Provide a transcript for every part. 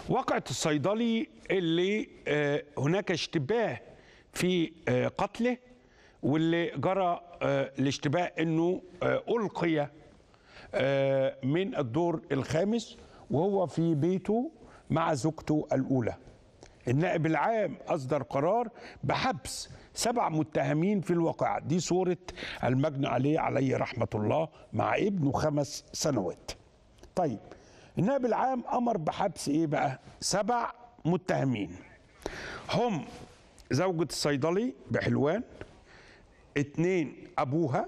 واقعة الصيدلي اللي آه، هناك اشتباه في آه، قتله واللي جرى آه، الاشتباه انه آه، القي آه، من الدور الخامس وهو في بيته مع زوجته الاولى النائب العام اصدر قرار بحبس سبع متهمين في الواقعة دي صورة المجني عليه عليه رحمة الله مع ابنه خمس سنوات طيب النائب العام امر بحبس ايه بقى سبع متهمين هم زوجة الصيدلي بحلوان اتنين ابوها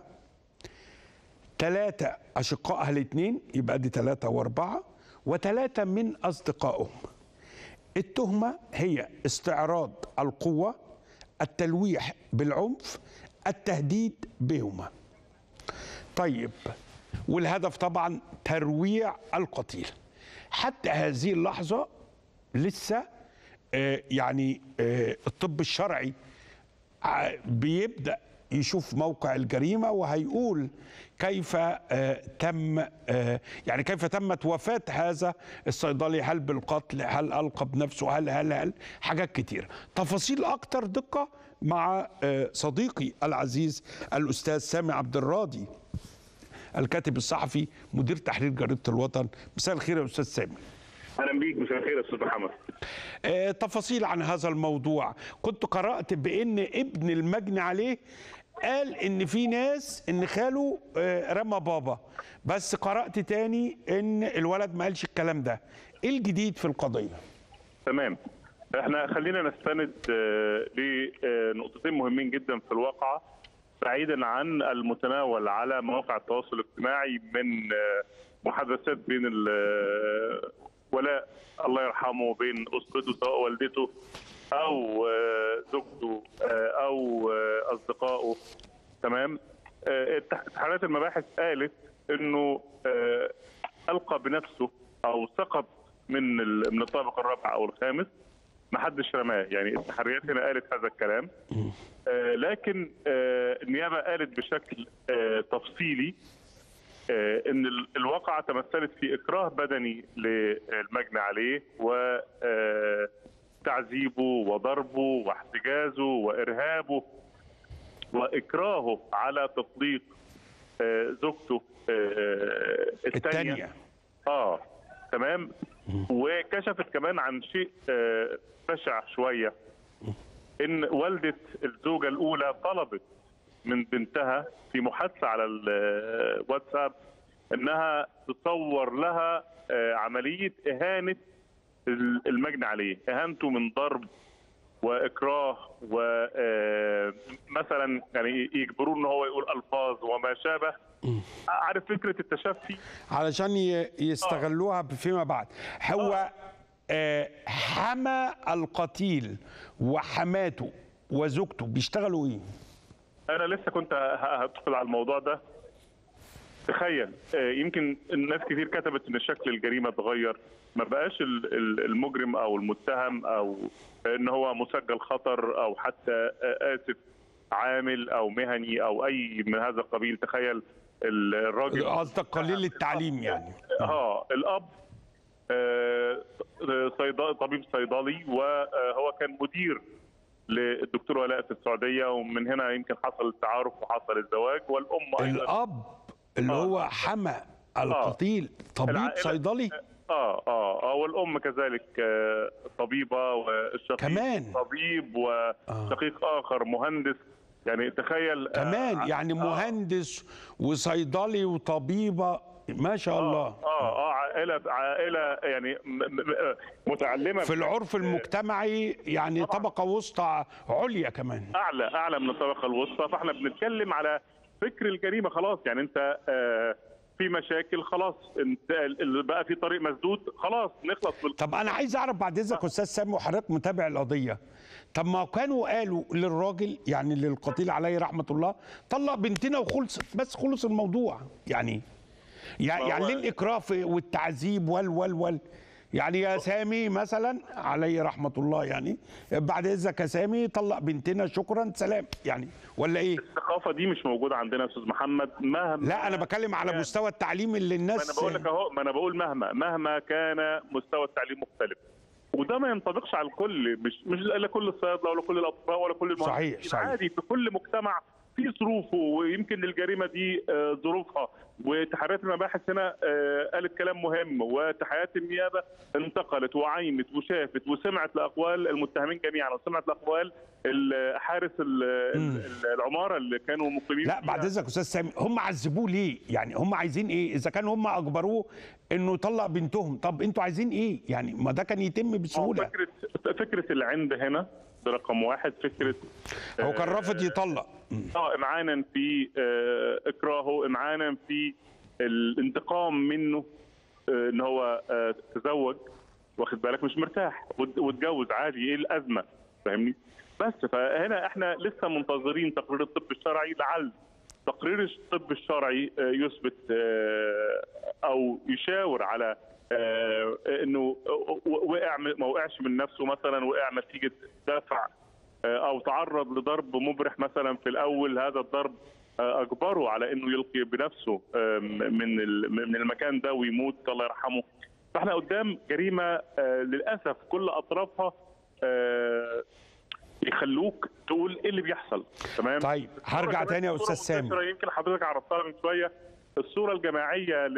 ثلاثة أشقائها الاثنين يبقى دي ثلاثة وأربعة وثلاثة من أصدقائهم التهمة هي استعراض القوة التلويح بالعنف التهديد بهما طيب والهدف طبعا ترويع القتيل حتى هذه اللحظة لسه آه، يعني آه، الطب الشرعي ع- بيبدأ يشوف موقع الجريمة وهيقول كيف آه، تم آه، يعني كيف تمت وفاة هذا الصيدلي هل بالقتل هل ألقى بنفسه هل هل هل حاجات كتير تفاصيل أكتر دقة مع آه، صديقي العزيز الأستاذ سامي عبد الراضي الكاتب الصحفي مدير تحرير جريدة الوطن مساء الخير يا أستاذ سامي اهلا بيك مساء الخير يا استاذ محمد آه، تفاصيل عن هذا الموضوع كنت قرأت بأن ابن المجني عليه قال ان في ناس ان خاله آه، رمى بابا بس قرأت تاني ان الولد ما قالش الكلام ده ايه الجديد في القضية تمام احنا خلينا نستند آه، لنقطتين مهمين جدا في الواقعه بعيدا عن المتناول على مواقع التواصل الاجتماعي من آه، محادثات بين ال- آه، ولاء الله يرحمه وبين اسرته سواء والدته او آه، زوجته آه، او آه، اصدقائه تمام آه، اتحادات المباحث قالت انه آه، القى بنفسه او سقط من ال- من الطابق الرابع او الخامس ما حدش رماه يعني التحريات هنا قالت هذا الكلام آه، لكن آه، النيابه قالت بشكل آه، تفصيلي آه، ان ال- الواقعه تمثلت في اكراه بدني للمجني عليه وتعذيبه وضربه واحتجازه وارهابه واكراهه على تطليق آه، زوجته آه، الثانيه التانية اه تمام وكشفت كمان عن شيء آه، بشع شويه ان والده الزوجه الاولى طلبت من بنتها في محادثه على الواتساب انها تصور لها آه، عمليه اهانه المجني عليه اهانته من ضرب واكراه ومثلا يعني يجبروه ان هو يقول الفاظ وما شابه عارف فكره التشفي علشان ي- يستغلوها فيما بعد هو آه، حمى القتيل وحماته وزوجته بيشتغلوا ايه انا لسه كنت ه- هدخل على الموضوع ده تخيل آه، يمكن الناس كتير كتبت ان شكل الجريمه اتغير ما بقاش ال- ال- المجرم او المتهم او ان هو مسجل خطر او حتى آه، اسف عامل او مهني او اي من هذا القبيل تخيل ال- الراجل قصدك قليل التعليم يعني اه الاب آه، صيدا- طبيب صيدلي وهو كان مدير للدكتور ولاء في السعوديه ومن هنا يمكن حصل التعارف وحصل الزواج والام ايضا الاب اللي آه. هو حمى القتيل طبيب العائلة- صيدلي اه اه اه والام كذلك آه، طبيبه والشقيق كمان. طبيب وشقيق اخر مهندس يعني تخيل آه، كمان يعني مهندس وصيدلي وطبيبه ما شاء الله اه اه عائله عائله يعني م- م- م- متعلمه في العرف المجتمعي يعني طبقه وسطى عليا كمان اعلى اعلى من الطبقه الوسطى فاحنا بنتكلم على فكر الجريمه خلاص يعني انت آه في مشاكل خلاص انت اللي بقى في طريق مسدود خلاص نخلص بال... طب انا عايز اعرف بعد اذنك استاذ سامي وحضرتك متابع القضيه طب ما كانوا قالوا للراجل يعني للقتيل عليه رحمه الله طلق بنتنا وخلص بس خلص الموضوع يعني يعني, ما يعني هو- ليه الاكراه في- والتعذيب وال وال وال يعني يا سامي مثلا عليه رحمه الله يعني بعد اذنك يا سامي طلق بنتنا شكرا سلام يعني ولا ايه الثقافه دي مش موجوده عندنا يا استاذ محمد مهما لا انا بتكلم على كان- مستوى التعليم اللي ما انا الناس بقول لك اهو ما انا بقول مهما مهما كان مستوى التعليم مختلف وده ما ينطبقش على الكل مش مش لكل الصيادله ولا كل الاطباء ولا كل المهندسين صحيح، صحيح. عادي في كل مجتمع في ظروفه ويمكن الجريمه دي آه، ظروفها وتحريات المباحث هنا آه، قالت كلام مهم وتحريات النيابه انتقلت وعينت وشافت وسمعت لاقوال المتهمين جميعا وسمعت لاقوال ال- حارس ال- ال- العماره اللي كانوا مقيمين لا فيها. بعد اذنك استاذ سامي هم عذبوه ليه يعني هم عايزين ايه اذا كانوا هم اجبروه انه يطلق بنتهم طب انتوا عايزين ايه يعني ما ده كان يتم بسهوله فكره فكره العند هنا ده رقم واحد فكره هو كان رافض يطلق اه امعانا في آه، اكراهه امعانا في الانتقام منه آه، ان هو آه، تزوج واخد بالك مش مرتاح وات- واتجوز عادي ايه الازمه فاهمني بس فهنا احنا لسه منتظرين تقرير الطب الشرعي لعل تقرير الطب الشرعي آه، يثبت آه، او يشاور على آه، انه وقع ما وقعش من نفسه مثلا وقع نتيجه دافع او تعرض لضرب مبرح مثلا في الاول هذا الضرب اجبره على انه يلقي بنفسه من ال- من المكان ده ويموت الله يرحمه فاحنا قدام جريمه آه، للاسف كل اطرافها آه، يخلوك تقول ايه اللي بيحصل تمام طيب هرجع الصورة تاني يا كمان استاذ صورة سامي منتشرة، يمكن حضرتك عرفتها من شويه الصوره الجماعيه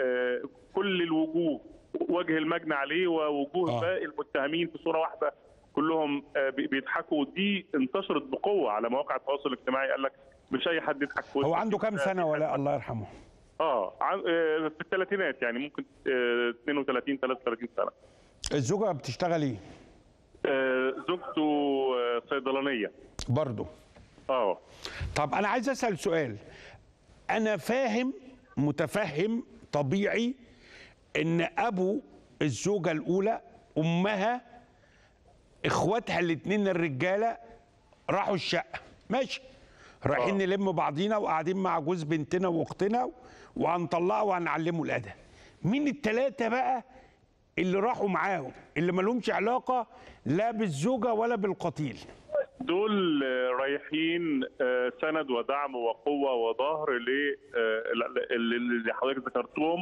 لكل الوجوه وجه المجني عليه ووجوه آه. باقي المتهمين في صوره واحده كلهم آه، بي- بيضحكوا دي انتشرت بقوه على مواقع التواصل الاجتماعي قال لك مش اي حد يضحك في هو وسط عنده كام الناس. سنه ولا الله يرحمه اه عن- آه، في الثلاثينات يعني ممكن آه، 32 33 سنه الزوجه بتشتغل ايه آه، زوجته آه، صيدلانيه برضه اه طب انا عايز اسال سؤال انا فاهم متفهم طبيعي ان ابو الزوجه الاولى امها اخواتها الاثنين الرجاله راحوا الشقه ماشي رايحين آه. نلم بعضينا وقاعدين مع جوز بنتنا واختنا وهنطلعه وهنعلمه الادب مين الثلاثه بقى اللي راحوا معاهم اللي ما لهمش علاقه لا بالزوجه ولا بالقتيل دول آه، رايحين آه، سند ودعم وقوه وظهر ل آه، اللي اللي حضرتك ذكرتهم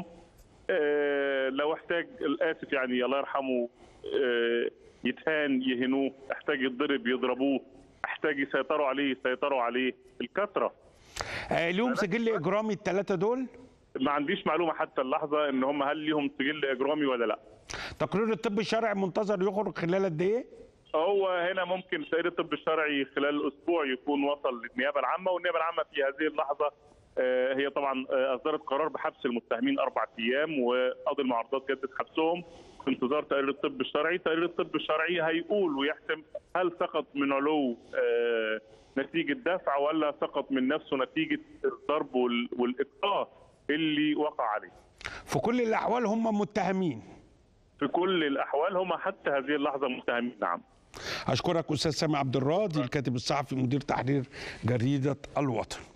آه، لو احتاج الاسف يعني الله يرحمه آه، يتهان يهنوه احتاج يتضرب يضربوه احتاج يسيطروا عليه يسيطروا عليه الكثره آه ليهم سجل اجرامي الثلاثه دول ما عنديش معلومه حتى اللحظه ان هم هل ليهم سجل اجرامي ولا لا تقرير الطب الشرعي منتظر يخرج خلال قد ايه؟ هو هنا ممكن تقرير الطب الشرعي خلال اسبوع يكون وصل للنيابه العامه والنيابه العامه في هذه اللحظه آه، هي طبعا آه، اصدرت قرار بحبس المتهمين اربع ايام وقاضي المعارضات جدد حبسهم في انتظار تقرير الطب الشرعي، تقرير الطب الشرعي هيقول ويحسم هل سقط من علو آه، نتيجه دفع ولا سقط من نفسه نتيجه الضرب وال- والاكراه اللي وقع عليه. في كل الاحوال هم متهمين في كل الاحوال هم حتى هذه اللحظه متهمين نعم. اشكرك استاذ سامي عبد الراضي الكاتب الصحفي مدير تحرير جريده الوطن